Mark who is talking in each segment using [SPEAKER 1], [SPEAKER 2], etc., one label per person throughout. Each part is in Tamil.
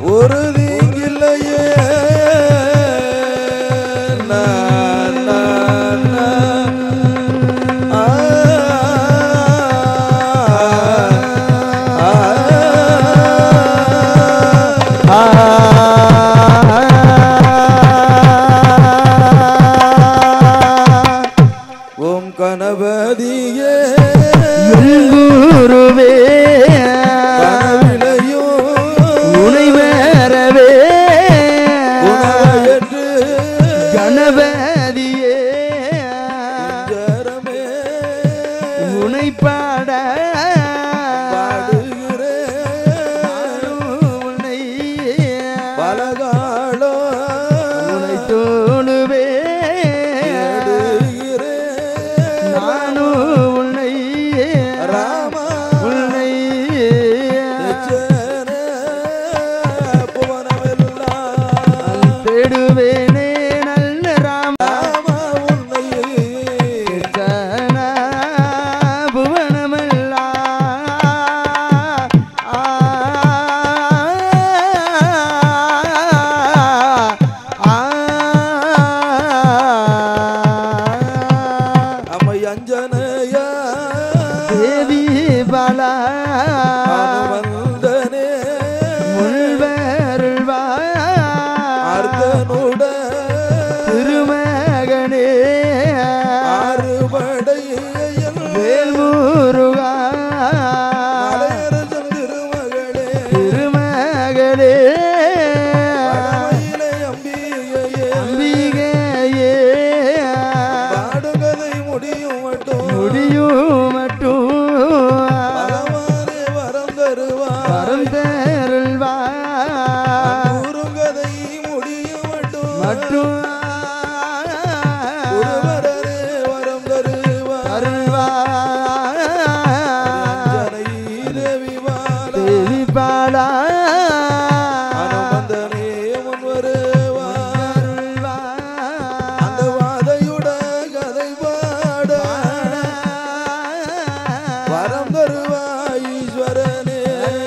[SPEAKER 1] ஒரு தீங்கில்லையே நா, நா, நா. ஆ, ஆ, ஆ. ஓம் கணபதியே
[SPEAKER 2] குருவே
[SPEAKER 1] கனவிலையும்
[SPEAKER 2] உனை வேறவே
[SPEAKER 1] உணவையற்று
[SPEAKER 2] கணபதியே
[SPEAKER 1] ஜரமே
[SPEAKER 2] உனை பாட
[SPEAKER 1] பாடுகிறேன்
[SPEAKER 2] உன்னை
[SPEAKER 1] பலகாலம்
[SPEAKER 2] உனை தோணுவே
[SPEAKER 1] தேடுகிறேன்
[SPEAKER 2] நானும் உன்னை
[SPEAKER 1] ராமா
[SPEAKER 2] உன்னை
[SPEAKER 1] நிச்சயனே புவனமெல்லாம்
[SPEAKER 2] தேடுவேனே நல்ல ராம
[SPEAKER 1] ராமா உன்னை
[SPEAKER 2] ஜன புவனமெல்லா
[SPEAKER 1] அம்மை அஞ்சனையா
[SPEAKER 2] தேவி பாலா
[SPEAKER 1] வந்தனே
[SPEAKER 2] முள்வருள்வா
[SPEAKER 1] அர்த்தனுட
[SPEAKER 2] திருமகனே
[SPEAKER 1] ஆறுபடையன்
[SPEAKER 2] வேல்முருகா
[SPEAKER 1] மலையரசன் திருமகளே
[SPEAKER 2] திருமகளே
[SPEAKER 1] வடமயிலை அம்பிகையே
[SPEAKER 2] அம்பிகையே
[SPEAKER 1] பாடுகதை முடியும் மட்டும்
[SPEAKER 2] முடியும் மட்டும்
[SPEAKER 1] பகவானே வரம் தருவார்
[SPEAKER 2] வரம் தருள்வா
[SPEAKER 1] குறுங்கதை முடியும் மட்டும்
[SPEAKER 2] மட்டும்
[SPEAKER 1] குருவரரே வரம் தருவார்
[SPEAKER 2] அருள்வா
[SPEAKER 1] அஞ்சனை தேவி பாலா
[SPEAKER 2] தேவி பாலா
[SPEAKER 1] அனுமந்தனே முன் வருவார்
[SPEAKER 2] அருள்வா
[SPEAKER 1] அந்த வாதையுட கதை பாட வரம் தருவாய் ஈஸ்வரனே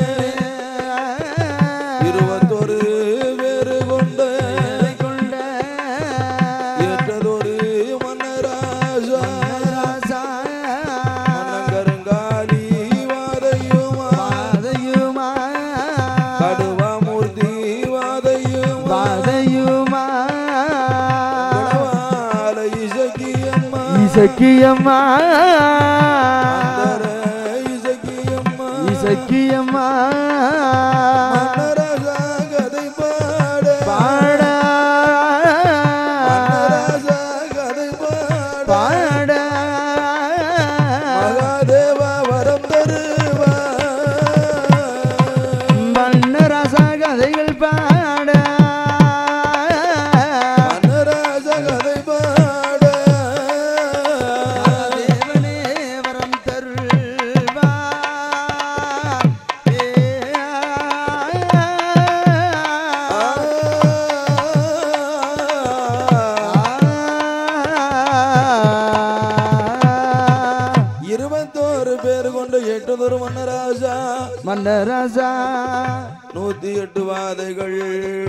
[SPEAKER 1] இருபத்தொரு பேரு கொண்ட
[SPEAKER 2] கொண்ட
[SPEAKER 1] ஏற்றதொரு மன்னராஜா
[SPEAKER 2] ராசா
[SPEAKER 1] மன்னங்கருங்காலி வாதையுமா
[SPEAKER 2] பாதையுமா
[SPEAKER 1] கடுவாமூர்த்தி வாதையுமா
[SPEAKER 2] பாதையுமா
[SPEAKER 1] குணவால இசக்கியம்மா
[SPEAKER 2] இசக்கியம்மா
[SPEAKER 1] அந்தர இசக்கியம்மா
[SPEAKER 2] இசக்கியம்மா
[SPEAKER 1] மன்னராஜா கதை பாட
[SPEAKER 2] பாட
[SPEAKER 1] மன்னராஜா கதை பாட
[SPEAKER 2] பாட
[SPEAKER 1] மகாதேவா வரம் தருவா
[SPEAKER 2] மன்னராசா கதைகள் பாட
[SPEAKER 1] மன்னராஜா கதை பாட
[SPEAKER 2] தேவனே வரம் தருள்வா ஏ
[SPEAKER 1] இருபத்தோரு பேர் கொண்ட எட்டுதொரு மன்னராஜா
[SPEAKER 2] மன்னராசா
[SPEAKER 1] நூத்தி எட்டு வாதைகள்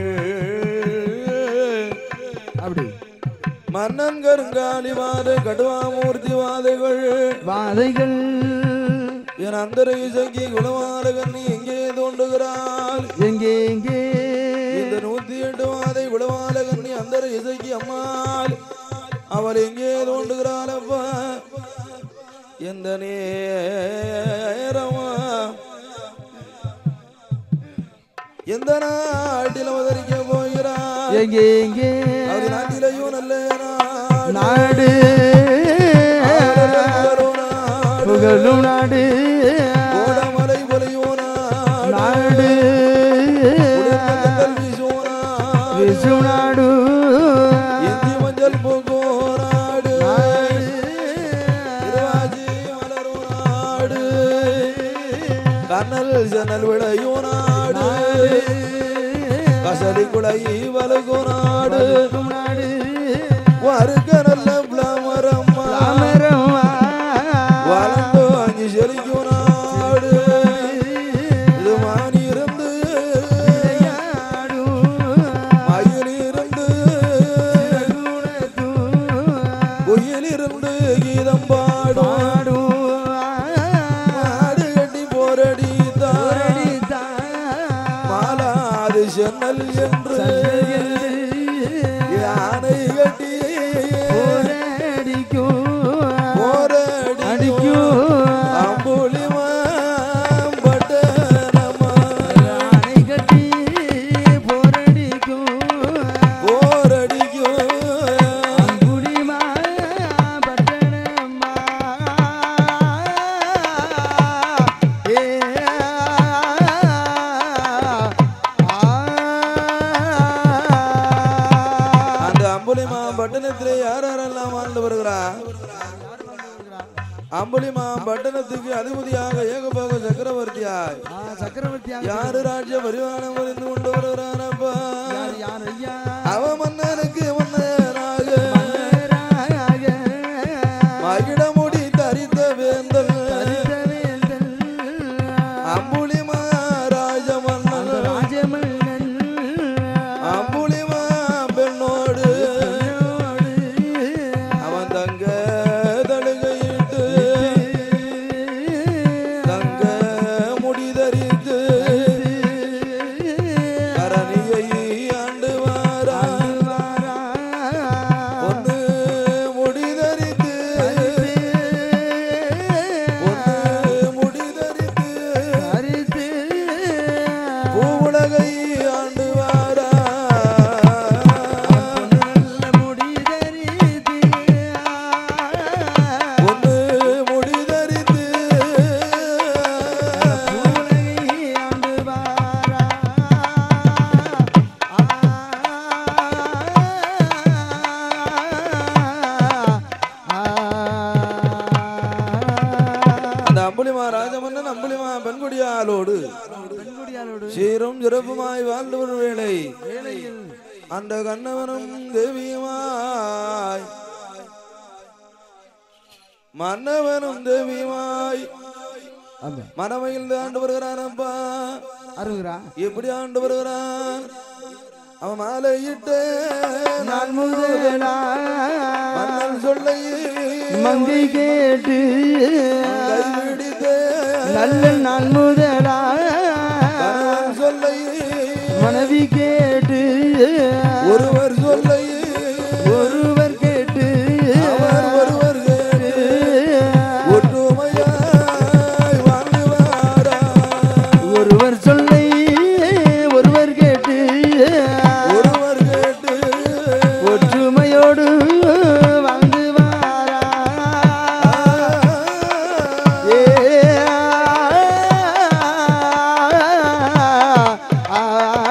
[SPEAKER 2] அப்படி
[SPEAKER 1] மன்னன் கருங்காலி வாதை கடுவாமூர்த்தி வாதைகள்
[SPEAKER 2] வாதைகள்
[SPEAKER 1] என் அந்தர இசைக்கு குணவாளகன் நீ எங்கே தோன்றுகிறாள்
[SPEAKER 2] எங்கே எங்கே
[SPEAKER 1] இந்த நூத்தி எட்டு வாதை குணவாளகன் நீ அந்தர இசைக்கு அம்மாள் அவள் எங்கே தோன்றுகிறாள் அப்பா எந்த நேரமா எந்த நாட்டில் அவதரிக்க போகிறார்
[SPEAKER 2] எங்கே எங்கே
[SPEAKER 1] அவர் நாட்டிலேயும் நல்ல நாடு.
[SPEAKER 2] நாடு
[SPEAKER 1] புகழும் நாடு.
[SPEAKER 2] புகழும் நாடு
[SPEAKER 1] கோடமலை பொலியும் நாடு.
[SPEAKER 2] நாடு
[SPEAKER 1] குளிர்ந்த தென்றல் வீசும் நாடு.
[SPEAKER 2] விசு நாடு
[SPEAKER 1] இந்தி மஞ்சள் பூக்கும் நாடு. திருவாச்சி மலரும் நாடு. கண்ணல் ஜன்னல் விளையும் நாடு கசடி குலை வலுகும் நாடு
[SPEAKER 2] நாடு
[SPEAKER 1] வருக நல்ல பிளாமரம்மா
[SPEAKER 2] ராமரம்மா
[SPEAKER 1] வளர்ந்து அஞ்சு செழிக்கும் நாடு இது மானி இருந்து நாடு சென்னல் என்று யானை கட்டி
[SPEAKER 2] போரடிக்கும்
[SPEAKER 1] போரடிக்கும்
[SPEAKER 2] அடிக்கும்
[SPEAKER 1] அம்புலிமா பட்டனமா
[SPEAKER 2] அணை கட்டி போரடிக்கும்
[SPEAKER 1] போரடிக்கும்
[SPEAKER 2] அங்குடிமா பட்டணம்மா ஏ
[SPEAKER 1] அந்த அம்புலிமா பட்டணத்திலே யார் யாரெல்லாம் வாழ்ந்து வருகிறா அம்புலிமா பட்டணத்துக்கு அதிபதியாக ஏகபோக சக்கரவர்த்தியாய்
[SPEAKER 2] சக்கரவர்த்தியாக
[SPEAKER 1] யாரு ராஜ்ய பரிவாரம் புரிந்து கொண்டு வருகிறானப்பா
[SPEAKER 2] யார் யார் ஐயா
[SPEAKER 1] அவ மன்னனுக்கு மன்னராக
[SPEAKER 2] மன்னராக
[SPEAKER 1] மகிடமுடி தரித்த வேந்தல்
[SPEAKER 2] தரித்தவேந்தன்
[SPEAKER 1] அம்புலிமா ராஜ
[SPEAKER 2] அந்த
[SPEAKER 1] மன்னன்
[SPEAKER 2] ராஜமன்னன்
[SPEAKER 1] அம்புலிமா பெண்ணோடு
[SPEAKER 2] பெண்ணோடு
[SPEAKER 1] அவன் தங்க தழுகையிட்டு தங்க முடி தரித்து கரணியை ஆண்டு வாரா பொண்ணு முடி தரித்து பொண்ணு முடி தரித்து பூவுலகை ஆண்டு வாரா பொண்ணு முடி தரித்து அந்த அம்புலிமா ராஜமன்னன் அம்புலிமா பெண்குடியாலோடு சீரும் சிறப்புமாய் வாழ்ந்து வரும் வேளை அந்த கண்ணவனும் தேவியுமாய் மன்னவனும் தேவியுமாய் மனமையில் ஆண்டு வருகிறான் அப்பா
[SPEAKER 2] அருகிறா
[SPEAKER 1] எப்படி ஆண்டு வருகிறான் அவன் மாலையிட்ட
[SPEAKER 2] நான் முதலா
[SPEAKER 1] மன்னன் சொல்லை
[SPEAKER 2] மங்கை கேட்டு
[SPEAKER 1] கைவிடித்த
[SPEAKER 2] நல்ல நாள் முதலா
[SPEAKER 1] கணவன் சொல்லை
[SPEAKER 2] மனைவி கேட்டு
[SPEAKER 1] ஒருவர் சொல்லை
[SPEAKER 2] ஒருவர் கேட்டு
[SPEAKER 1] அவர் ஒருவர் கேட்டு ஒற்றுமையாய் வாழ்ந்து வாரா
[SPEAKER 2] ஒருவர் சொல்லை ஒருவர் கேட்டு
[SPEAKER 1] ஒருவர் கேட்டு
[SPEAKER 2] ஒற்றுமையோடு வாழ்ந்து வாரா ஏ ஆ,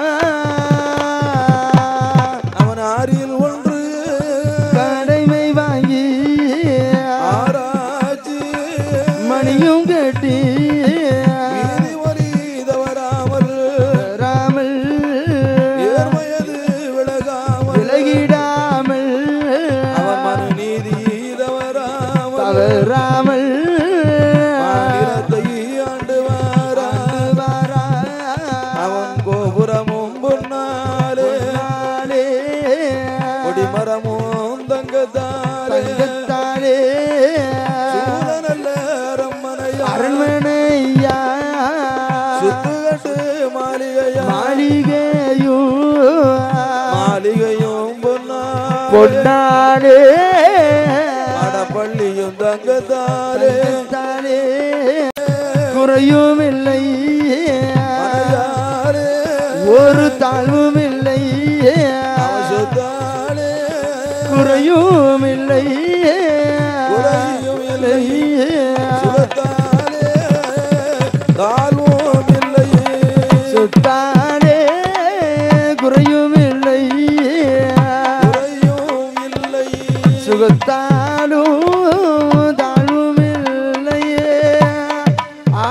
[SPEAKER 1] அவன் ஆறில் ஒன்று
[SPEAKER 2] கடைமை வாங்கி
[SPEAKER 1] ஆராய்ச்சி
[SPEAKER 2] மணியும் கட்டி
[SPEAKER 1] வீதி ஒலி தவறாமல்
[SPEAKER 2] ராமல்
[SPEAKER 1] நேர்மையது விலகாமல்
[SPEAKER 2] விலகிடாமல்
[SPEAKER 1] அவன் மனு நீதி தவறாமல்
[SPEAKER 2] தவறாமல்
[SPEAKER 1] மாநிலத்தை ஆண்டு வாரா
[SPEAKER 2] வாரா.
[SPEAKER 1] அவன் கோபுரமும் பொன்னாலே
[SPEAKER 2] நாளே
[SPEAKER 1] கொடிமரமும் தங்கத்தாலே
[SPEAKER 2] தங்கத்தாலே
[SPEAKER 1] சூழநல்ல அரண்மனையா
[SPEAKER 2] அரண்மனையா
[SPEAKER 1] சுத்துகட்டு மாளிகையா
[SPEAKER 2] மாளிகையும்
[SPEAKER 1] மாளிகையும் பொன்னா
[SPEAKER 2] பொன்னாடே
[SPEAKER 1] மடப்பள்ளியும் தங்கத்தாலே
[SPEAKER 2] தங்கத்தாலே குறையும் இல்லை
[SPEAKER 1] மனையாரே
[SPEAKER 2] ஒரு தாழ்வும் இல்லை
[SPEAKER 1] அவசத்தாலே
[SPEAKER 2] குறையும் இல்லை
[SPEAKER 1] குறையும் இல்லை சுகத்தாலே தாழ்வும் இல்லை
[SPEAKER 2] சுத்தானே குறையும் இல்லை
[SPEAKER 1] குறையும் இல்லை
[SPEAKER 2] சுகத்தாலும் தாழ்வும் இல்லையே ஆ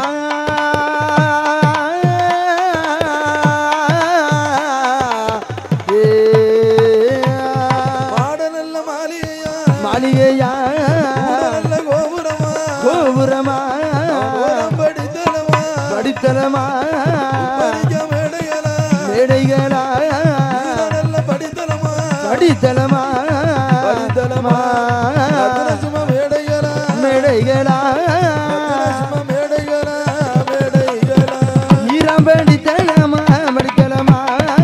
[SPEAKER 2] ஏ.
[SPEAKER 1] பாட நல்ல மாளிகையா
[SPEAKER 2] மாளிகையா
[SPEAKER 1] கூட நல்ல கோபுரமா
[SPEAKER 2] கோபுரமா
[SPEAKER 1] கோலம் படித்தனமா
[SPEAKER 2] படித்தனமா
[SPEAKER 1] படிக்க மேடைகளா
[SPEAKER 2] மேடைகளா
[SPEAKER 1] கூட நல்ல படித்தனமா
[SPEAKER 2] படித்தனமா
[SPEAKER 1] படித்தனமா ரத்ன சும மேடைகளா
[SPEAKER 2] மேடைகளா
[SPEAKER 1] ரத்ன சும மேடைகளா மேடைகளா
[SPEAKER 2] ஈரம் படித்தனமா படிக்கலமா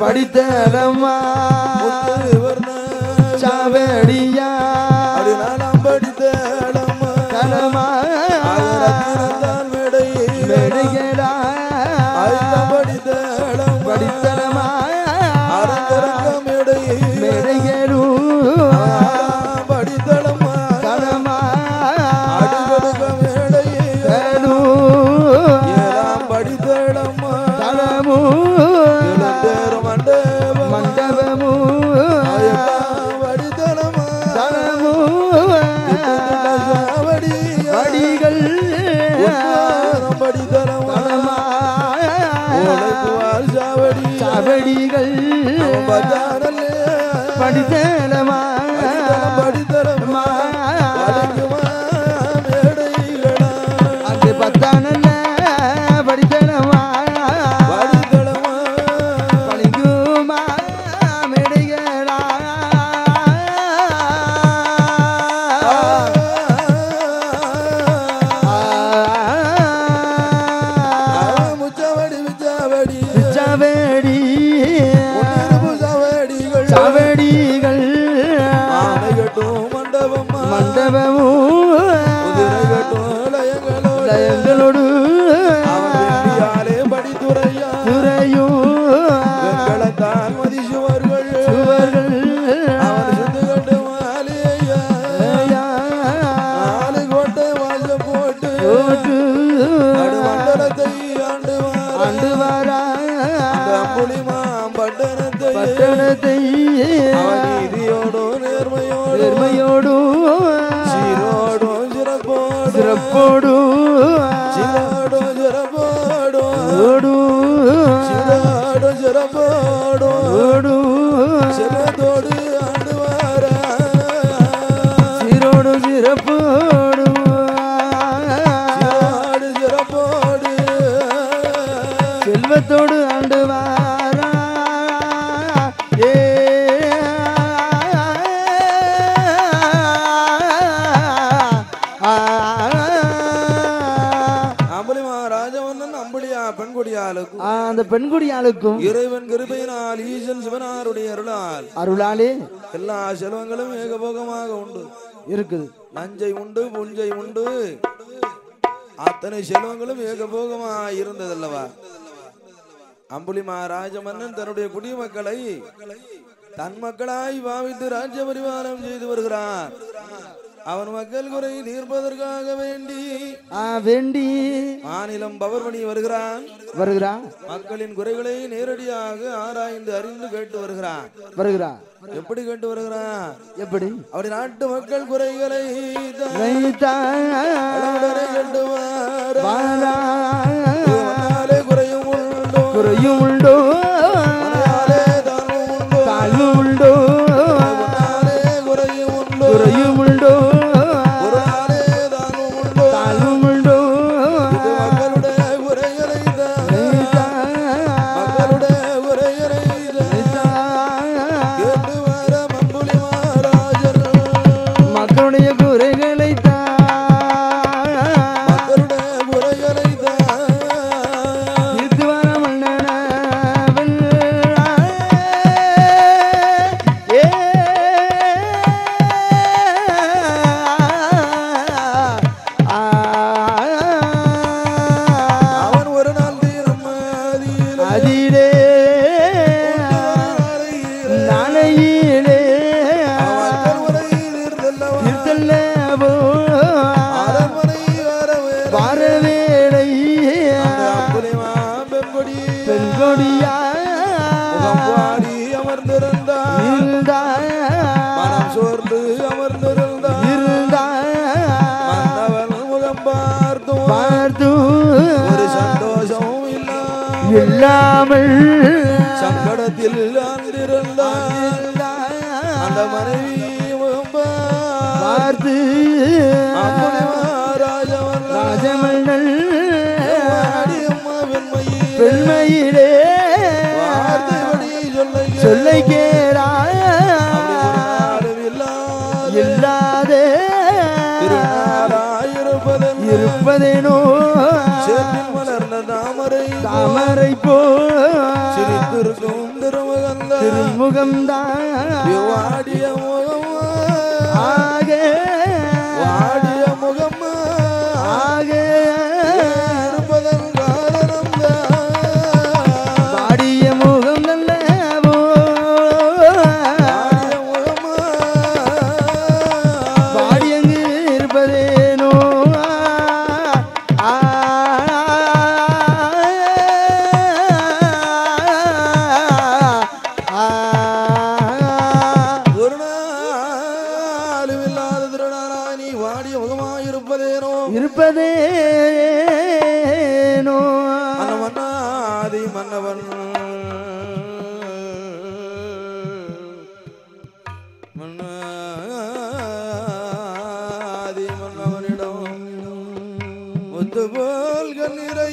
[SPEAKER 2] படித்தலமா
[SPEAKER 1] முத்துவர்ண
[SPEAKER 2] சாவடியா
[SPEAKER 1] அடி நானாம் படித்தேளம்மா
[SPEAKER 2] தலமா
[SPEAKER 1] ஆயிரத்தினத்தால் மேடை
[SPEAKER 2] மேடைகளா
[SPEAKER 1] ஆயிரம் படித்தேளம்மா
[SPEAKER 2] படித்தலமா
[SPEAKER 1] அரங்கரங்க மேடை
[SPEAKER 2] மேடைகளூ
[SPEAKER 1] ஆறாம் படித்தளம்மா
[SPEAKER 2] தலமா
[SPEAKER 1] அடிகொடுக்க மேடை
[SPEAKER 2] தலூ
[SPEAKER 1] ஏழாம் படித்தளம்மா
[SPEAKER 2] தலமூ
[SPEAKER 1] எழுந்தேறு மண்டபம்
[SPEAKER 2] மண்டபமூ
[SPEAKER 1] எட்டாம் படித்தளம்மா
[SPEAKER 2] தலமூ
[SPEAKER 1] சாவடியா.
[SPEAKER 2] படிகள்
[SPEAKER 1] ஒன்பதாம் படித்தளம்மா
[SPEAKER 2] தலமா
[SPEAKER 1] உழைப்புவார் சாவடி
[SPEAKER 2] சாவடிகள்
[SPEAKER 1] அவன் பஜாரல்லே.
[SPEAKER 2] படித்தலமா
[SPEAKER 1] படித்தளம் படித்தளம்மா வளைக்குமா மேடைகளா.
[SPEAKER 2] அங்கு பத்தானல்ல படித்தலமா
[SPEAKER 1] படித்தளமா
[SPEAKER 2] பழிங்குமா மேடைகளா
[SPEAKER 1] முச்சவடி விச்சாவடி
[SPEAKER 2] சாவடி
[SPEAKER 1] ஒன்னிருப்பு சாவடிகள்
[SPEAKER 2] சாவடிகள்
[SPEAKER 1] ஆனை கட்டும் மண்டபம்மா
[SPEAKER 2] மண்டபமும்
[SPEAKER 1] குதிரை கட்டும் லயங்களோடு
[SPEAKER 2] லயங்களோடு
[SPEAKER 1] அவன் வெள்ளியாலே படித்துறையா
[SPEAKER 2] துறையும்
[SPEAKER 1] வெண்கலத்தால் மதிசுவர்கள்
[SPEAKER 2] சுவர்கள்
[SPEAKER 1] அவன் சுத்து கட்டு மாலையா நாலு கோட்டை வாச போட்டு
[SPEAKER 2] போட்டு
[SPEAKER 1] நடு மண்டலத்தை ஆண்டு வார
[SPEAKER 2] ஆண்டு வாரா
[SPEAKER 1] அந்த அம்புலிமா பட்டணத்தை
[SPEAKER 2] பட்டணத்தை
[SPEAKER 1] அவன் நீதியோடும் நேர்மையோடும்
[SPEAKER 2] பெருமையோடும்
[SPEAKER 1] சீரோடும் சிறப்போடும்
[SPEAKER 2] சிறப்போடும்
[SPEAKER 1] சீரோடும் சிறப்போடும்
[SPEAKER 2] ஓடும்
[SPEAKER 1] சீரோடும் சிறப்போடும்
[SPEAKER 2] ஓடும்
[SPEAKER 1] சிறத்தோடு ஆண்டு வார
[SPEAKER 2] சீரோடு சிறப்போடும்
[SPEAKER 1] சீரோடு சிறப்போடு
[SPEAKER 2] செல்வத்தோடு ஆண்டு வாரா ஏ
[SPEAKER 1] அம்புலிமா ராஜவண்ணன் அம்புலியா பெண்குடியாளுக்கும்
[SPEAKER 2] ஆ, அந்த பெண்குடியாளுக்கும்
[SPEAKER 1] இறைவன் கிருபையினால் ஈசன் சிவனாருடைய அருளால்
[SPEAKER 2] அருளாலே
[SPEAKER 1] எல்லா செல்வங்களும் ஏகபோகமாக உண்டு
[SPEAKER 2] இருக்குது
[SPEAKER 1] நஞ்சை உண்டு புஞ்சை உண்டு அத்தனை செல்வங்களும் ஏகபோகமா இருந்ததல்லவா அம்புலிமா ராஜமன்னன் தன்னுடைய குடிமக்களை தன் மக்களாய் பாவித்து ராஜ்ய பரிவாரம் செய்து வருகிறார் அவன் மக்கள் குறை தீர்ப்பதற்காக வேண்டி
[SPEAKER 2] ஆ, வேண்டி
[SPEAKER 1] மாநிலம் பவர்மணி வருகிறான்
[SPEAKER 2] வருகிறா
[SPEAKER 1] மக்களின் குறைகளை நேரடியாக ஆராய்ந்து அறிந்து கேட்டு வருகிறான்
[SPEAKER 2] வருகிறா
[SPEAKER 1] எப்படி கேட்டு வருகிறான்
[SPEAKER 2] எப்படி
[SPEAKER 1] அப்படி நாட்டு மக்கள் குறைகளை தான்
[SPEAKER 2] வைத்தா
[SPEAKER 1] அளவுடனே கேட்டு வார.
[SPEAKER 2] வாரா
[SPEAKER 1] மனாலே குறையும் உண்டோ
[SPEAKER 2] குறையும் உண்டோ
[SPEAKER 1] மனாலே தாழ்வும் உண்டோ
[SPEAKER 2] தாழ்வு உண்டோ
[SPEAKER 1] மனாலே குறையும் உண்டோ
[SPEAKER 2] குறையும் உண்டோ
[SPEAKER 1] ஒரு நாளே தாழ்வும் உண்டோ
[SPEAKER 2] தாழ்வும் உண்டோ
[SPEAKER 1] இது மக்களுடைய குறைகளை தான்
[SPEAKER 2] வைத்தா
[SPEAKER 1] மக்களுடைய குறைகளை தான் கேட்டு வர மம்புலி மகாராஜர்
[SPEAKER 2] மக்களுடைய குறைகளை
[SPEAKER 1] மக்களுடைய குறைகளை தான்
[SPEAKER 2] தீர்த்து வர மன்னனவன் ஏ
[SPEAKER 1] அவன் ஒரு நாள் தீரும் அதிலே
[SPEAKER 2] அதிலே நாளையிலே
[SPEAKER 1] மக்கள் குறை தீர்ந்தல்லவா
[SPEAKER 2] தீர்த்தல்லவோ
[SPEAKER 1] அரண்மனை வரவே
[SPEAKER 2] வாரவேளை
[SPEAKER 1] அம்புலிமா பெண்கொடி
[SPEAKER 2] பெண்கொடியா
[SPEAKER 1] முகம் பாடி அமர்ந்திருந்தார்
[SPEAKER 2] இருந்தார்
[SPEAKER 1] மனம் சோர்ந்து அமர்ந்திருந்தார்
[SPEAKER 2] இருந்தார்
[SPEAKER 1] மன்னவன் முகம் பார்த்தும்
[SPEAKER 2] பார்த்து
[SPEAKER 1] ஒரு சந்தோஷம் இல்லாமல்
[SPEAKER 2] இல்லாமல்
[SPEAKER 1] சங்கடத்தில் ஆழ்ந்திருந்தார் அந்த மனைவி முகம் பார்த்து
[SPEAKER 2] பார்த்து
[SPEAKER 1] அம்புலி மகாராஜவன்
[SPEAKER 2] ராஜமன்னன்
[SPEAKER 1] வாடி அம்மா வெண்மையே
[SPEAKER 2] பெண்மையிலே
[SPEAKER 1] வார்த்தை வழி சொல்லை
[SPEAKER 2] சொல்லை கேளா
[SPEAKER 1] அப்படி ஒரு நாளும் இல்லாத
[SPEAKER 2] இல்லாதே
[SPEAKER 1] திருநாளாயிருப்பதன்
[SPEAKER 2] இருப்பதேனோ
[SPEAKER 1] சேற்றில் மலர்ந்த தாமரை
[SPEAKER 2] தாமரை போ
[SPEAKER 1] சிரித்திருக்கும் திருமக முகம்
[SPEAKER 2] திருமுகம்தான்
[SPEAKER 1] வாடிய முகம்
[SPEAKER 2] ஆக
[SPEAKER 1] வாடிய முகம்
[SPEAKER 2] ஆக
[SPEAKER 1] இருப்பதன் காரணம்
[SPEAKER 2] பாடிய முகம் நல்லவோ
[SPEAKER 1] வாடிய முகம்
[SPEAKER 2] பாடி அங்கு இருப்பதேனோ ஆ, ஆ,
[SPEAKER 1] ஒரு நாளும் இல்லாத திருநாளா நீ வாடிய முகமாயிருப்பதேனோ
[SPEAKER 2] இருப்பதேனோ
[SPEAKER 1] அந்த மன்னாதி மன்னவன் மன்னாதி மன்னவனிடம் முத்து போல் கண்ணிரை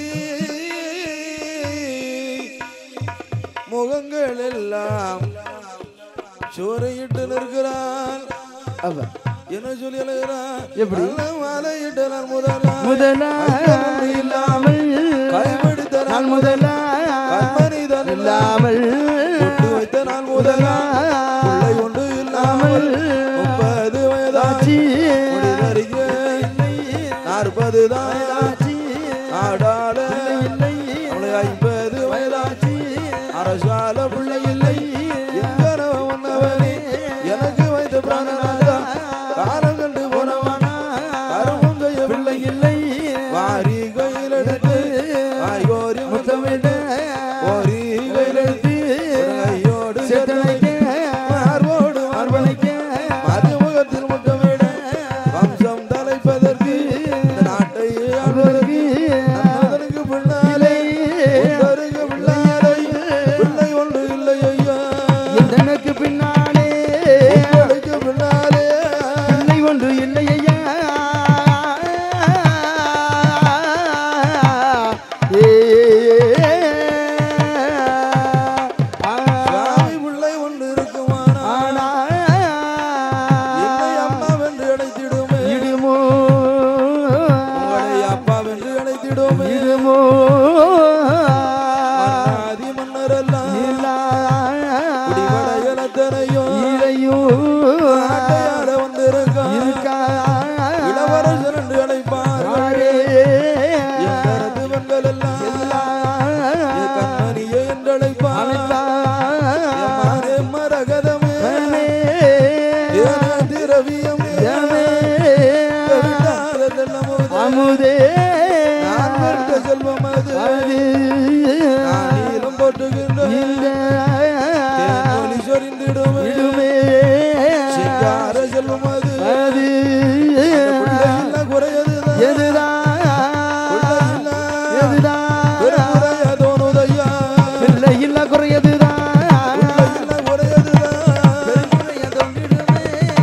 [SPEAKER 1] முகங்கள் எல்லாம் சோறையிட்டு நிற்கிறான்
[SPEAKER 2] அவ
[SPEAKER 1] என்ன சொல்லி எழுகிறான்
[SPEAKER 2] எப்படி?
[SPEAKER 1] மாலையிட்டு நான் முதலா
[SPEAKER 2] முதலா இல்லாமல்
[SPEAKER 1] கைபிடித்த
[SPEAKER 2] நான்
[SPEAKER 1] நான்
[SPEAKER 2] முதலா
[SPEAKER 1] கண்மணிதான்
[SPEAKER 2] இல்லாமல்
[SPEAKER 1] பொட்டு வைத்த நான் முதலா பிள்ளை ஒன்று இல்லாமல் முப்பது வயதாச்சு முடிதறிக நாற்பது தான் ஆடால அவளை ஐம்பது வயதாச்சு அரசால பிள்ளை இல்லை எங்கனவ உன்னவனே எனக்கு வைத்த பிராணநாதா காலம் கண்டு போனவனா கருமம் செய்ய பிள்ளை இல்லை வாரி கையில் எடுத்து வாய் கோரி முத்தமிட்டு ஓரி கையில் எடுத்து கையோடு
[SPEAKER 2] சேத்தனைக்க,
[SPEAKER 1] மார்போடு மார்பனைக்க மதுமுகத்தில் முத்தமிட வம்சம் தலைப்பதற்கு இந்த நாட்டை ஆள்வதற்கு நன்மதனுக்கு பின்னாலே ஒருவருக்கு பிள்ளையாரை பிள்ளை ஒன்று இல்லை ஐயா
[SPEAKER 2] தனக்கு பின்னாலே
[SPEAKER 1] உங்களுக்கு பின்னாலே
[SPEAKER 2] பிள்ளை ஒன்று இல்லையா
[SPEAKER 1] சாமி பிள்ளை ஒன்று இருக்குமானா என்னை அம்மாவென்று அழைத்திடுமே
[SPEAKER 2] இடுமோ
[SPEAKER 1] உங்களை அப்பாவென்று அழைத்திடுமே
[SPEAKER 2] இடுமோ
[SPEAKER 1] மன்னாதி மன்னரெல்லாம் குடிவடையலத்தனையும்
[SPEAKER 2] இளையோ
[SPEAKER 1] நாட்டையாட வந்திருக்கான்
[SPEAKER 2] இருக்கா
[SPEAKER 1] இளவரசர் என்று அழைப்பார்கள் எங்கரது பெண்கள் எல்லாம் என் கண்மணியே என்று அழைப்பார் எம்மானே மரகதமே ஏன திரவியமே விட்டாத தெல்லமுதே.
[SPEAKER 2] அமுதே
[SPEAKER 1] நான் பெற்ற செல்வம் அது
[SPEAKER 2] அது
[SPEAKER 1] நான் நீளம் போட்டுகின்ற
[SPEAKER 2] இந்த
[SPEAKER 1] தேனொலி சொரிந்திடுமே
[SPEAKER 2] இடுமே
[SPEAKER 1] சிங்கார செல்வம் அது
[SPEAKER 2] அது
[SPEAKER 1] பிள்ளை இல்ல குறையதுதான்
[SPEAKER 2] எதுதான்
[SPEAKER 1] பிள்ளை இல்ல
[SPEAKER 2] எதுதான்
[SPEAKER 1] பெருமுறைய தோணுதையா
[SPEAKER 2] பிள்ளை இல்ல குறையதுதான்
[SPEAKER 1] பிள்ளை இல்ல குறையதுதான்
[SPEAKER 2] பெருமுறைய தொங்கிடுமே.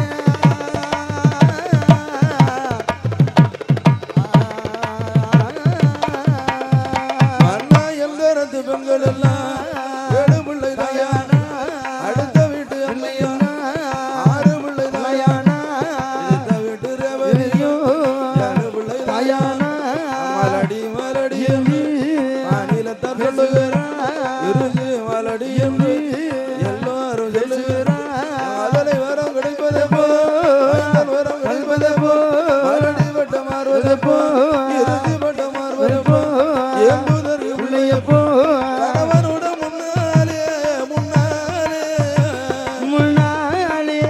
[SPEAKER 1] அண்ணா எங்கரத்து பெண்கள் எல்லாம் ஏழு பிள்ளை தாயா அடுத்த வீட்டு அம்மையா ஆறு பிள்ளை தாயா அடுத்த வீட்டு ரேவதியோ ஏழு பிள்ளை தாயா மலடி மலடி என்று மாநிலத்தார் சொல்லுகிறார் இருந்து மலடி என்று எல்லாரும் சொல்லுகிறார் அதனை வரம் கிடைப்பதே போ ஐந்தன் வரம் கிடைப்பதே போ மலடி வட்டம் மாறுவதே போ இறுதி வட்டம் மாறுவதே போ என்பதற்கு பிள்ளைய போ கணவனோட முன்னாலே முன்னாலே
[SPEAKER 2] முன்னாலே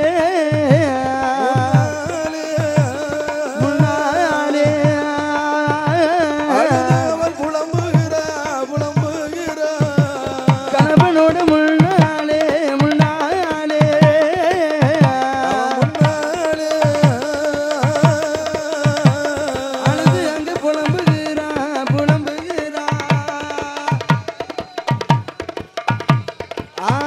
[SPEAKER 1] முன்னாலே
[SPEAKER 2] முன்னாலே
[SPEAKER 1] அழுது அவள் புலம்புகிறா புலம்புகிறா
[SPEAKER 2] கணவனோட முன்னாலே முன்னாலே
[SPEAKER 1] அவன் முன்னாலே
[SPEAKER 2] அழுது அங்க புலம்புகிறா புலம்புகிறா ஆ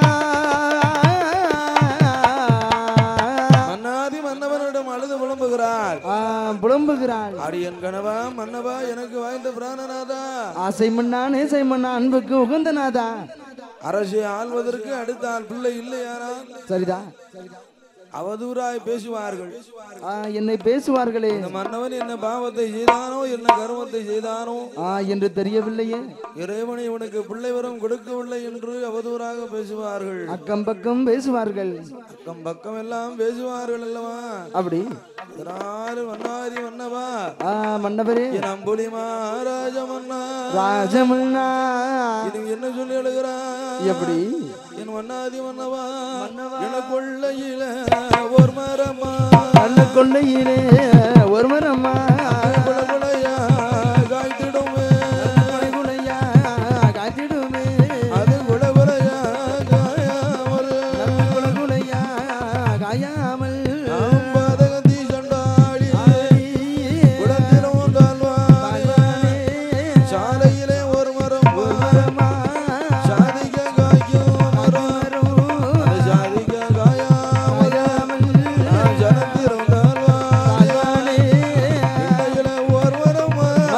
[SPEAKER 1] மன்னாதி மன்னவனிடம் அழுது புலம்புகிறாள்
[SPEAKER 2] ஆ, புலம்புகிறாள்
[SPEAKER 1] அடியன் கணவா மன்னவா எனக்கு வாய்ந்த பிராணநாதா
[SPEAKER 2] ஆசை மன்னான் ஏசை மன்னா அன்புக்கு உகந்தனாதா
[SPEAKER 1] அரசை ஆள்வதற்கு அடுத்த ஆள் பிள்ளை இல்லையானால்
[SPEAKER 2] சரிதா
[SPEAKER 1] அவதூறாய் பேசுவார்கள்
[SPEAKER 2] ஆ, என்னை பேசுவார்களே
[SPEAKER 1] இந்த மன்னவன் என்ன பாவத்தை செய்தானோ என்ன கர்மத்தை செய்தானோ
[SPEAKER 2] ஆ என்று தெரியவில்லையே
[SPEAKER 1] இறைவன் இவனுக்கு பிள்ளை வரம் கொடுக்கவில்லை என்று அவதூறாக பேசுவார்கள்
[SPEAKER 2] அக்கம் பக்கம் பேசுவார்கள்
[SPEAKER 1] அக்கம் பக்கம் எல்லாம் பேசுவார்கள் அல்லவா
[SPEAKER 2] அப்படி
[SPEAKER 1] இதனால மன்னாதி மன்னவா
[SPEAKER 2] ஆ மன்னவரே
[SPEAKER 1] என் அம்புலி மகாராஜ மன்னா
[SPEAKER 2] ராஜமன்னா
[SPEAKER 1] இது என்ன சொல்லி எழுகிறா
[SPEAKER 2] எப்படி
[SPEAKER 1] என் மன்னாதி மன்னவா எனக்குள்ளையில ஒரு மரமா
[SPEAKER 2] கண்ண கொள்ளையிலே ஒரு மரம்மா
[SPEAKER 1] குல குலையா காய்த்திடுமே
[SPEAKER 2] குலையா காத்திடுமே
[SPEAKER 1] அது குல குலையா காயாமல்
[SPEAKER 2] குல குலையா காயாமல்
[SPEAKER 1] நாம் பாதகத்தி சண்டாடி குளத்திலும் கால்வாய் சாலையிலே ஒரு மரம் சாதிக்க காய்க்கும் மரம் அது சாதிக்க காயாமல் நான் ஜனத்திலும் கால்வாய் இடையில ஒரு மரம்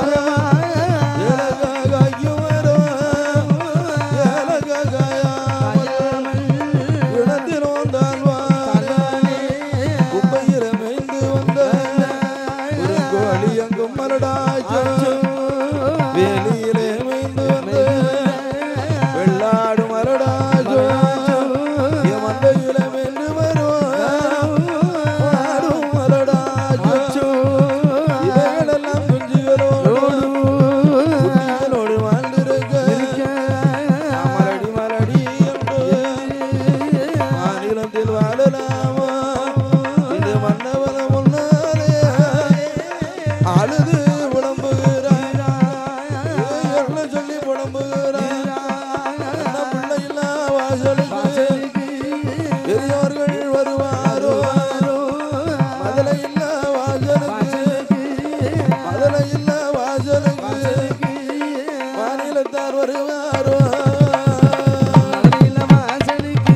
[SPEAKER 1] ஏலக காய்க்கும் மரம் ஏலக காயாமல் இடத்திலும் தாழ்வாய் குப்பையில மேய்ந்து வந்த ஒரு கோழி அங்கும் மரடாச்சும் வேலியிலே மேய்ந்து வந்த வெள்ளாடு மரடாச்சும் என் மந்தையில மேய்ந்து வருவாடும் மரடாச்சும் இவைகளெல்லாம் குஞ்சுகளோடு குட்டிகளோடு வாழ்ந்திருக்க மலடி மலடி என்று மாநிலத்தில் வாழலாமா இது மன்னவன முன்னாலே அழுது புலம்புகிறாய் என்ன சொல்லி புலம்புகிறாய் என்ன பிள்ளை இல்லா வாசலுக்கு பெரியோர்கள் வருவாரோ மதலை இல்லா வாசலுக்கு மதலை இல்லா வாசலுக்கு மாநிலத்தார் வருவாரோ மதலை இல்லா வாசலுக்கு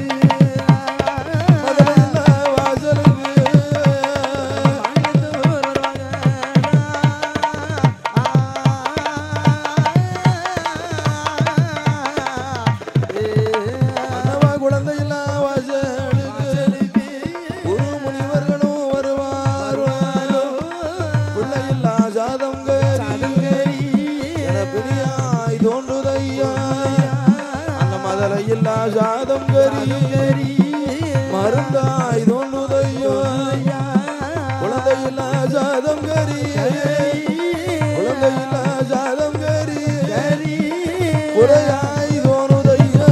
[SPEAKER 1] மன்னவா குழந்தை இல்லா வாசலுக்கு குரு முனிவர்களும் வருவாரோ பிள்ளை இல்லா சாதம் என பெரியாய் தோன்றுதையா அந்த மதலை இல்லா சாதம் கரி மருந்தாய் தோன்றுதையோ குழந்தை இல்லா சாதம் கரி குழந்தை இல்லா சாதம் கரி குறையாய் தோணுதையா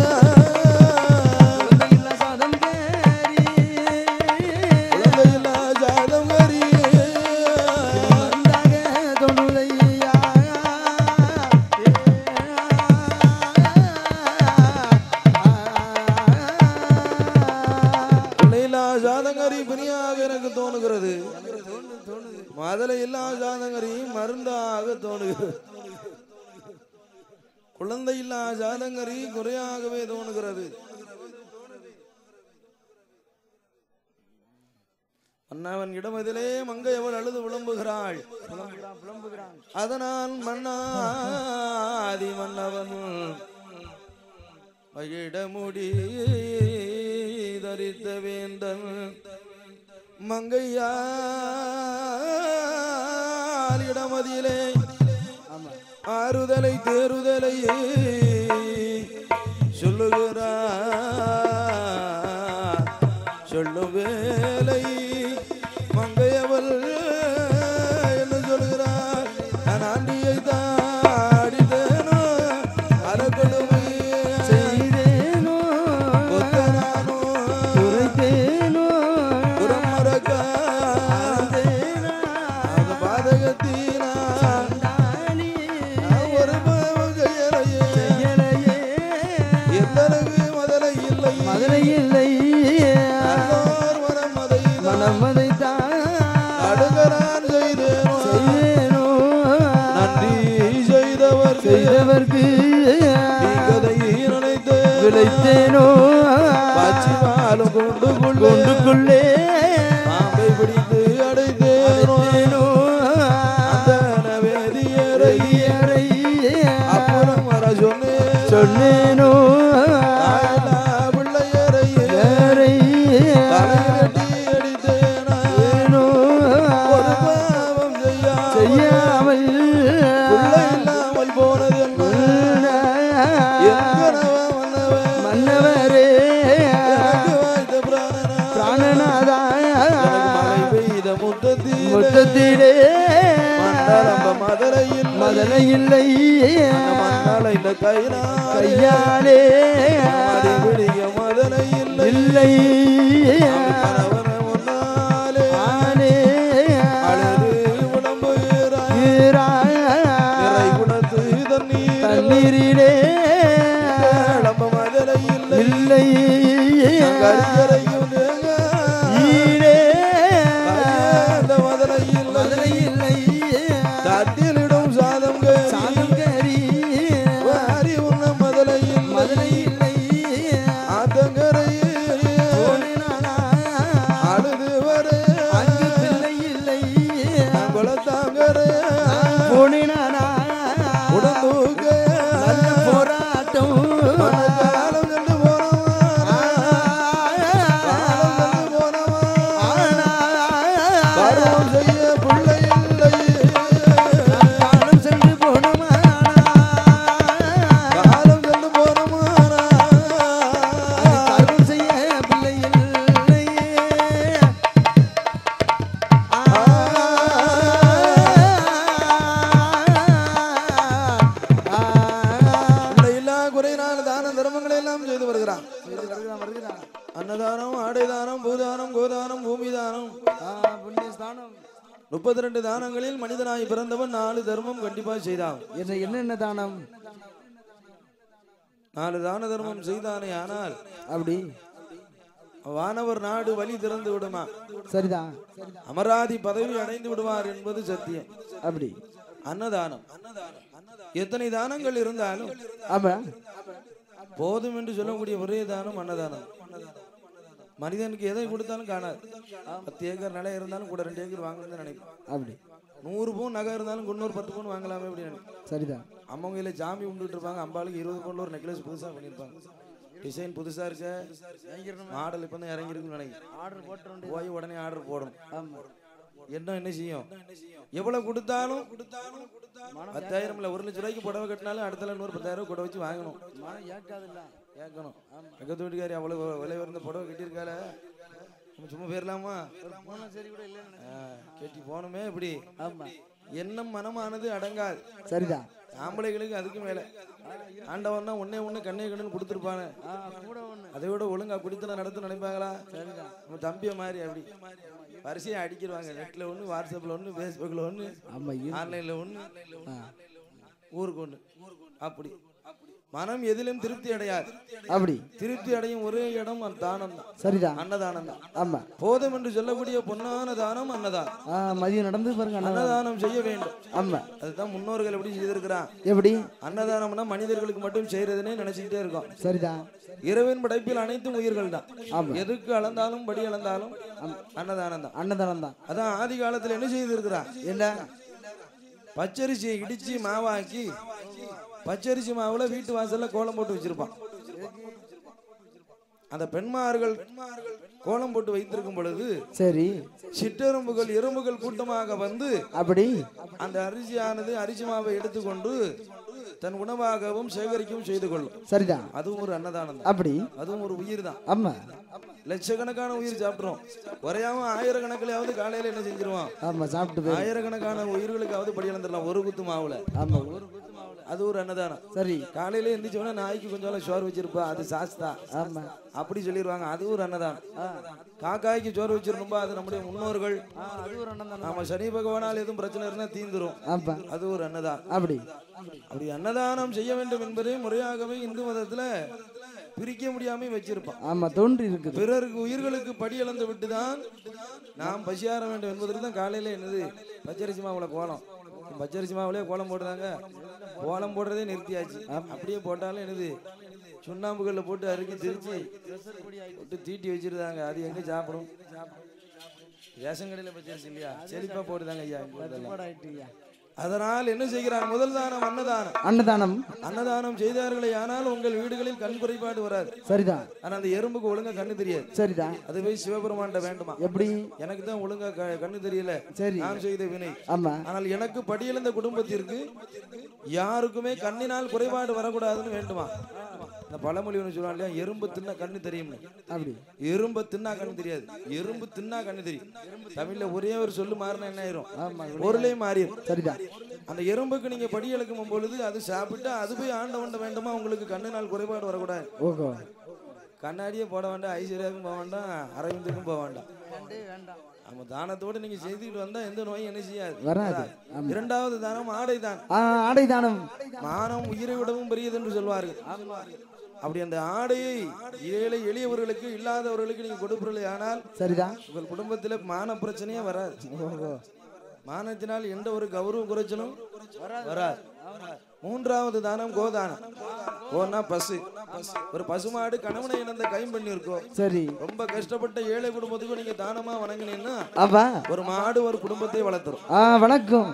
[SPEAKER 1] குழந்தை இல்லா சாதம் கரி பிள்ளையில்லா சாதங்கரி பிணியாக எனக்கு தோணுகிறது மதலை இல்லா சாதங்கரி மருந்தாக தோணுகிறது குழந்தை இல்லா சாதங்கரி குறையாகவே தோணுகிறது அண்ணாவன் இடமதிலே மங்கை அவள் அழுது விளம்புகிறாள் அதனால் மன்னாதி மன்னவன் மகிழமுடி தரித்த வேந்தன் மங்கையால் இடமதிலே ஆறுதலை தேறுதலை சொல்லுகிறார் சொல்லும் வேலை மங்கையவள் என்ன சொல்கிறார் நான் ஆண்டியை தாடித்தேனோ அறக்கொடுமை கொத்தனானோ புறமரக்கா அது பாதகத்தீனா ஒரு கையலையே எந்தளவு மதலை இல்லை
[SPEAKER 2] மதுரை இல்லை
[SPEAKER 1] நல்லோர் மனம் அதை
[SPEAKER 2] மனமதை
[SPEAKER 1] அடுகரான் செய்தேனோ
[SPEAKER 2] செய்தேனோ
[SPEAKER 1] நன்றி செய்தவர்க்கு
[SPEAKER 2] செய்தவர்க்கு
[SPEAKER 1] கதை நினைத்து
[SPEAKER 2] விளைத்தேனோ
[SPEAKER 1] பாச்சிமாலும் கொண்டு கொண்டு
[SPEAKER 2] கொண்டுக்குள்ளே
[SPEAKER 1] பாம்பை பிடித்து அடைத்தேனோ அந்த வேதியரை
[SPEAKER 2] அறை
[SPEAKER 1] அப்புறம் வர சொன்னேன்
[SPEAKER 2] சொன்னேனோ
[SPEAKER 1] தாயில்லா பிள்ளையரை
[SPEAKER 2] அறை
[SPEAKER 1] தலையிலட்டி
[SPEAKER 2] மன்னவரே
[SPEAKER 1] எனக்கு வாய்த்த பிராணனா
[SPEAKER 2] பிராணநாதா
[SPEAKER 1] எனக்கு மழை பெய்த முத்தத்திலே
[SPEAKER 2] முத்தத்திலே
[SPEAKER 1] மண்டலம்ப மதுரையில்
[SPEAKER 2] மதலை இல்லை
[SPEAKER 1] மண்ணால இந்த கையினாலே
[SPEAKER 2] கையாலே
[SPEAKER 1] அடி பிடிக்க மதுரை இல்லை
[SPEAKER 2] இல்லை
[SPEAKER 1] கணவனை முன்னாலே
[SPEAKER 2] ஆனே
[SPEAKER 1] அழுது உடம்புகிறாய்
[SPEAKER 2] ஈரா
[SPEAKER 1] நிறை குடத்து தண்ணீர்
[SPEAKER 2] தண்ணீரிலே
[SPEAKER 1] கிளம்ப மதுரை இல்லை
[SPEAKER 2] இல்லை
[SPEAKER 1] கரிகரையும் தேங்க
[SPEAKER 2] ஈரே
[SPEAKER 1] அந்த மதுரை இல்லை
[SPEAKER 2] மதலை இல்லை
[SPEAKER 1] தட்டிலிடும் சாதம் கேரி.
[SPEAKER 2] சாதம் கறி
[SPEAKER 1] வாரி உண்ண மதுரை இல்லை
[SPEAKER 2] மதலை இல்லை
[SPEAKER 1] ஆத்தங்கரையே
[SPEAKER 2] போனேனானா,
[SPEAKER 1] அழுது வர
[SPEAKER 2] அங்கு பிள்ளை இல்லை
[SPEAKER 1] குளத்தாங்கரே
[SPEAKER 2] போனேனானா,
[SPEAKER 1] உடந்தூக்க
[SPEAKER 2] நல்ல போராட்டம்
[SPEAKER 1] காலம் சென்று போனவா காலம் சென்று போனவா பருவம் செய்ய பிள்ளை இல்லை
[SPEAKER 2] காலம் சென்று போனோமானா,
[SPEAKER 1] காலம் சென்று போனமானா
[SPEAKER 2] கருணை செய்ய பிள்ளை இல்லையே.
[SPEAKER 1] இல்லா குறையினால் தான தர்மங்களை எல்லாம் செய்து வருகிறான் அன்னதானம் ஆடைதானம் பூதானம் கோதானம் பூமிதானம் முப்பத்தி ரெண்டு தானங்களில் மனிதனாய் பிறந்தவன் நாலு தர்மம் கண்டிப்பா செய்தான்
[SPEAKER 2] என்ன என்னென்ன தானம்
[SPEAKER 1] நாலு தான தர்மம் செய்தானே ஆனால்
[SPEAKER 2] அப்படி
[SPEAKER 1] வானவர் நாடு வழி திறந்து விடுமா
[SPEAKER 2] சரிதான்
[SPEAKER 1] அமராதி பதவி அடைந்து விடுவார் என்பது சத்தியம்
[SPEAKER 2] அப்படி
[SPEAKER 1] அன்னதானம் எத்தனை தானங்கள் இருந்தாலும்
[SPEAKER 2] ஆமா
[SPEAKER 1] போதும் என்று சொல்லக்கூடிய ஒரே தானம் அன்னதானம் மனிதனுக்கு எதை கொடுத்தாலும் காணாது பத்து ஏக்கர் நிலம் இருந்தாலும் கூட ரெண்டு ஏக்கர் வாங்கணும்னு நினைப்போம்
[SPEAKER 2] அப்படி
[SPEAKER 1] நூறு பவுன் நகை இருந்தாலும் இன்னொரு பத்து பவுன் வாங்கலாமே அப்படின்னு நினைப்போம்
[SPEAKER 2] சரிதான்
[SPEAKER 1] அம்மங்க கையில ஜாமி உண்டுட்டு இருப்பாங்க அம்பாளுக்கு இருபது பவுன்ல ஒரு நெக்லஸ் புதுசா பண்ணியிருப்பாங்க டிசைன் புதுசா இருக்க மாடல் இப்போ தான் இறங்கிருக்குன்னு நினைக்கிறேன்
[SPEAKER 2] ஆர்டர் போட்டு
[SPEAKER 1] போய் உடனே ஆர்டர் போடணும்
[SPEAKER 2] ஆமா
[SPEAKER 1] என்ன என்ன செய்யும் எவ்வளவு கொடுத்தாலும் பத்தாயிரம் இல்ல ஒரு லட்ச ரூபாய்க்கு புடவை கட்டினாலும் அடுத்த நூறு பத்தாயிரம் ரூபாய் கூட வச்சு வாங்கணும்
[SPEAKER 2] மனம் ஏற்காதுல்ல
[SPEAKER 1] கேட்கணும் பக்கத்து வீட்டுக்காரி அவ்வளவு விலை உயர்ந்த புடவை கட்டியிருக்கால நம்ம சும்மா போயிடலாமா
[SPEAKER 2] போனா சரி கூட இல்லைன்னு
[SPEAKER 1] ஆ, கட்டி போகணுமே இப்படி
[SPEAKER 2] ஆமா
[SPEAKER 1] எண்ணம் மனமானது அடங்காது
[SPEAKER 2] சரிதான்
[SPEAKER 1] ஆம்பளைகளுக்கு அதுக்கு மேல ஆண்டவன் தான் ஒன்னே ஒண்ணு கண்ணே கண்ணுன்னு கொடுத்துருப்பானே
[SPEAKER 2] ஆ, கூட ஒண்ணு
[SPEAKER 1] அதை விட ஒழுங்கா குடித்தன நடத்த நினைப்பாங்களா நம்ம தம்பிய மாதிரி அப்படி வரிசையை அடிக்கிடுவாங்க நெட்ல ஒண்ணு வாட்ஸ்அப்ல ஒண்ணு ஃபேஸ்புக்ல ஒண்ணு
[SPEAKER 2] ஆமா இரு-
[SPEAKER 1] ஆன்லைன்ல ஒண்ணு
[SPEAKER 2] ஆ,
[SPEAKER 1] ஊருக்கு ஒண்ணு அப்படி மனம் எதிலும் திருப்தி அடையாது
[SPEAKER 2] அப்படி
[SPEAKER 1] திருப்தி அடையும் ஒரே இடம் அந்த தானம் தான்
[SPEAKER 2] சரிதான்
[SPEAKER 1] அன்னதானம் தான்
[SPEAKER 2] ஆமா
[SPEAKER 1] போதும் என்று சொல்லக்கூடிய பொன்னான தானம் அன்னதானம்
[SPEAKER 2] ஆ மதியம் நடந்து பாருங்க அண்ணா
[SPEAKER 1] அன்னதானம் செய்ய வேண்டும்
[SPEAKER 2] ஆமா
[SPEAKER 1] அதுதான் முன்னோர்கள் எப்படி செய்திருக்கிறான்
[SPEAKER 2] எப்படி
[SPEAKER 1] அன்னதானம்னா மனிதர்களுக்கு மட்டும் செய்யறதுன்னே நினைச்சுக்கிட்டே இருக்கோம்
[SPEAKER 2] சரிதான்
[SPEAKER 1] இரவின் படைப்பில் அனைத்தும் உயிர்கள் தான்
[SPEAKER 2] ஆமா
[SPEAKER 1] எதுக்கு அளந்தாலும் படி அளந்தாலும் அன்னதானம் தான்
[SPEAKER 2] அன்னதானம் தான்
[SPEAKER 1] அதான் ஆதி காலத்துல என்ன செய்திருக்கிறான்
[SPEAKER 2] என்ன
[SPEAKER 1] பச்சரிசியை இடிச்சு மாவாக்கி பச்சரிசி மாவுல வீட்டு வாசல்ல கோலம் போட்டு வச்சிருப்பான் அந்த பெண்மார்கள் கோலம் போட்டு வைத்திருக்கும் பொழுது
[SPEAKER 2] சரி
[SPEAKER 1] சிற்றெரும்புகள் எறும்புகள் கூட்டமாக வந்து
[SPEAKER 2] அப்படி
[SPEAKER 1] அந்த அரிசியானது அரிசி மாவை எடுத்துக்கொண்டு தன் உணவாகவும் சேகரிக்கவும் செய்து கொள்ளும்
[SPEAKER 2] சரிதான்
[SPEAKER 1] அதுவும் ஒரு அன்னதானம் தான்
[SPEAKER 2] அப்படி
[SPEAKER 1] அதுவும் ஒரு உயிர் தான்
[SPEAKER 2] ஆமா
[SPEAKER 1] லட்சக்கணக்கான உயிர் சாப்பிட்றோம் குறையாம ஆயிரக்கணக்கிலாவது காலையில என்ன செஞ்சிருவோம்
[SPEAKER 2] ஆமா சாப்பிட்டு போய்
[SPEAKER 1] ஆயிரக்கணக்கான உயிர்களுக்காவது படி இழந்துடலாம் ஒரு குத்து மாவுல
[SPEAKER 2] ஆமா ஒரு
[SPEAKER 1] அது ஒரு அன்னதானம்
[SPEAKER 2] சரி
[SPEAKER 1] காலையில எந்திரிச்சோன்னா நாய்க்கு கொஞ்சம் சோறு வச்சிருப்பா அது சாஸ்தா
[SPEAKER 2] ஆமா
[SPEAKER 1] அப்படி சொல்லிடுவாங்க அது ஒரு அன்னதானம் காக்காய்க்கு சோறு வச்சிருந்தோம்பா அது நம்முடைய முன்னோர்கள்
[SPEAKER 2] ஆ, அது ஒரு அன்னதானம்
[SPEAKER 1] நாம சனி பகவானால் எதுவும் பிரச்சனை இருந்தா தீந்துரும்
[SPEAKER 2] ஆமா
[SPEAKER 1] அது ஒரு அன்னதானம்
[SPEAKER 2] அப்படி
[SPEAKER 1] அப்படி அன்னதானம் செய்ய வேண்டும் என்பதை முறையாகவே இந்து மதத்துல பிரிக்க முடியாம வச்சிருப்பான்
[SPEAKER 2] ஆமா தோன்றி இருக்குது
[SPEAKER 1] பிறருக்கு உயிர்களுக்கு படி இழந்து விட்டுதான் நாம் பசியார வேண்டும் என்பதற்கு தான் காலையில என்னது பச்சரிசி மாவுல கோலம் பச்சரிசி மாவுலயே கோலம் போடுறாங்க கோலம் போடுறதே நிறுத்தியாச்சு அப்படியே போட்டாலும் என்னது சுண்ணாம்புகள்ல போட்டு அறுக்கி திரிச்சு போட்டு தீட்டி வச்சிருந்தாங்க அது எங்க சாப்பிடும் ரேஷன் கடையில பச்சரிசி இல்லையா செழிப்பா போடுதாங்க ஐயா எங்க ஊர்ல. அதனால் என்ன செய்கிறான் முதல் தானம் அன்னதானம்
[SPEAKER 2] அன்னதானம்
[SPEAKER 1] அன்னதானம் செய்தார்களே ஆனால் உங்கள் வீடுகளில் கண் குறைபாடு வராது
[SPEAKER 2] சரிதான்
[SPEAKER 1] ஆனா அந்த எறும்புக்கு ஒழுங்கா கண்ணு தெரியாது
[SPEAKER 2] சரிதான்
[SPEAKER 1] அது போய் சிவபெருமான்ட்ட வேண்டுமா
[SPEAKER 2] எப்படி
[SPEAKER 1] எனக்கு தான் ஒழுங்கா க- கண்ணு தெரியல
[SPEAKER 2] சரி
[SPEAKER 1] நான் செய்த வினை
[SPEAKER 2] ஆமா
[SPEAKER 1] ஆனால் எனக்கு படியிழந்த குடும்பத்திற்கு யாருக்குமே கண்ணினால் குறைபாடு வரக்கூடாதுன்னு வேண்டுமா இந்த பழமொழி ஒன்று சொல்லுவாங்க இல்லையா எறும்பு தின்னா கண்ணு தெரியும்னு
[SPEAKER 2] அப்படி
[SPEAKER 1] எறும்பு தின்னா கண்ணு தெரியாது எறும்பு தின்னா கண்ணு தெரியும் தமிழ்ல ஒரே ஒரு சொல்லு மாறினா என்ன ஆயிரும்
[SPEAKER 2] ஆமா
[SPEAKER 1] பொருளே மாறிடும்
[SPEAKER 2] சரிதான்
[SPEAKER 1] அந்த எறும்புக்கு நீங்க படி இழக்கும் பொழுது அது சாப்பிட்டு அது போய் ஆண்ட வண்ட வேண்டுமா உங்களுக்கு கண்ணு நாள் குறைபாடு வரக்கூடாது
[SPEAKER 2] ஓகோ
[SPEAKER 1] கண்ணாடியே போட வேண்டாம் ஐஸ்வர்யாவுக்கும் போக வேண்டாம் அரவிந்துக்கும் போக வேண்டாம்
[SPEAKER 2] வேண்டாம்
[SPEAKER 1] நம்ம தானத்தோட நீங்க செய்துக்கிட்டு வந்தா எந்த நோயும் என்ன செய்யாது
[SPEAKER 2] வராது ஆமா.
[SPEAKER 1] இரண்டாவது தானம் ஆடை தான்
[SPEAKER 2] ஆ, ஆடை தானம்
[SPEAKER 1] மானம் உயிரை விடவும் பெரியது என்று சொல்வார்கள் அப்படி அந்த ஆடையை ஏழை எளியவர்களுக்கு இல்லாதவர்களுக்கு நீங்க கொடுப்பீர்கள் ஆனால்
[SPEAKER 2] சரிதான்
[SPEAKER 1] உங்கள் குடும்பத்தில் மான பிரச்சனையே வராது
[SPEAKER 2] ஓஹோ
[SPEAKER 1] மானத்தினால் எந்த ஒரு கௌரவ குறைச்சலும் வராது மூன்றாவது தானம் கோதானம் கோனா பசு ஒரு பசுமாடு கணவனை இழந்த கைம்பண்ணி இருக்கோம்
[SPEAKER 2] சரி
[SPEAKER 1] ரொம்ப கஷ்டப்பட்ட ஏழை குடும்பத்துக்கு நீங்க தானமா வணங்கினீங்கன்னா
[SPEAKER 2] அப்பா
[SPEAKER 1] ஒரு மாடு ஒரு குடும்பத்தை வளர்த்துரும்
[SPEAKER 2] ஆ வணக்கம்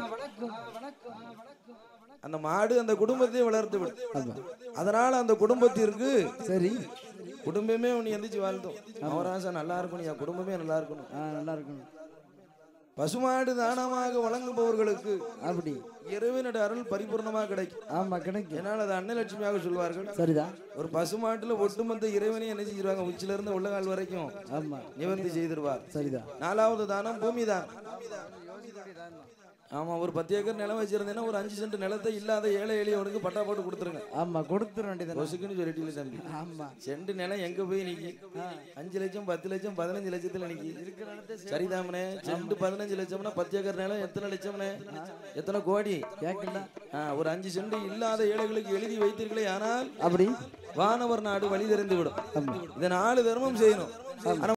[SPEAKER 1] அந்த மாடு அந்த குடும்பத்தை வளர்த்து விடும்
[SPEAKER 2] அப்பா
[SPEAKER 1] அதனால அந்த குடும்பத்திற்கு
[SPEAKER 2] சரி
[SPEAKER 1] குடும்பமே உன்னை எந்திரிச்சு வாழ்த்தும் அவராசா நல்லா இருக்கணும் என் குடும்பமே நல்லா இருக்கணும்
[SPEAKER 2] ஆ நல்லா இருக்கணும்
[SPEAKER 1] பசுமாடு தானமாக வழங்குபவர்களுக்கு
[SPEAKER 2] அப்படி
[SPEAKER 1] இறைவனோட அருள் பரிபூர்ணமாக கிடைக்கும்
[SPEAKER 2] ஆமா கிடைக்கும்
[SPEAKER 1] ஏன்னால் அது அன்னலட்சுமியாக சொல்வார்கள்
[SPEAKER 2] சரிதான்
[SPEAKER 1] ஒரு பசுமாட்டுல ஒட்டுமொத்த இறைவனை என்ன செஞ்சிருவாங்க உச்சில இருந்து உள்ளங்கால் வரைக்கும்
[SPEAKER 2] ஆமா
[SPEAKER 1] நிவர்த்தி செய்திருவார்
[SPEAKER 2] சரிதான்
[SPEAKER 1] நாலாவது தானம் பூமி தான் ஆமா ஒரு பத்து ஏக்கர் நிலம் வச்சிருந்தேன்னா ஒரு அஞ்சு சென்ட் நிலத்தை இல்லாத ஏழை எளியவனுக்கு பட்டா போட்டு கொடுத்துருங்க
[SPEAKER 2] ஆமா கொடுத்துட வேண்டியது
[SPEAKER 1] கொசுக்குன்னு சொல்லிட்டீங்க தம்பி
[SPEAKER 2] ஆமா
[SPEAKER 1] சென்ட் நிலம் எங்க போய் நிக்கி அஞ்சு லட்சம் பத்து லட்சம் பதினஞ்சு லட்சத்துல நிக்கி சரிதாமனே சென்ட் பதினஞ்சு லட்சம்னா பத்து ஏக்கர் நிலம் எத்தனை லட்சம்னே எத்தனை கோடி
[SPEAKER 2] கேட்கல
[SPEAKER 1] ஆ, ஒரு அஞ்சு சென்ட் இல்லாத ஏழைகளுக்கு எழுதி வைத்தீர்களே ஆனால்
[SPEAKER 2] அப்படி
[SPEAKER 1] வானவர் நாடு வழி தெரிந்து விடும் இதை நாலு தர்மம் செய்யணும் ஆனா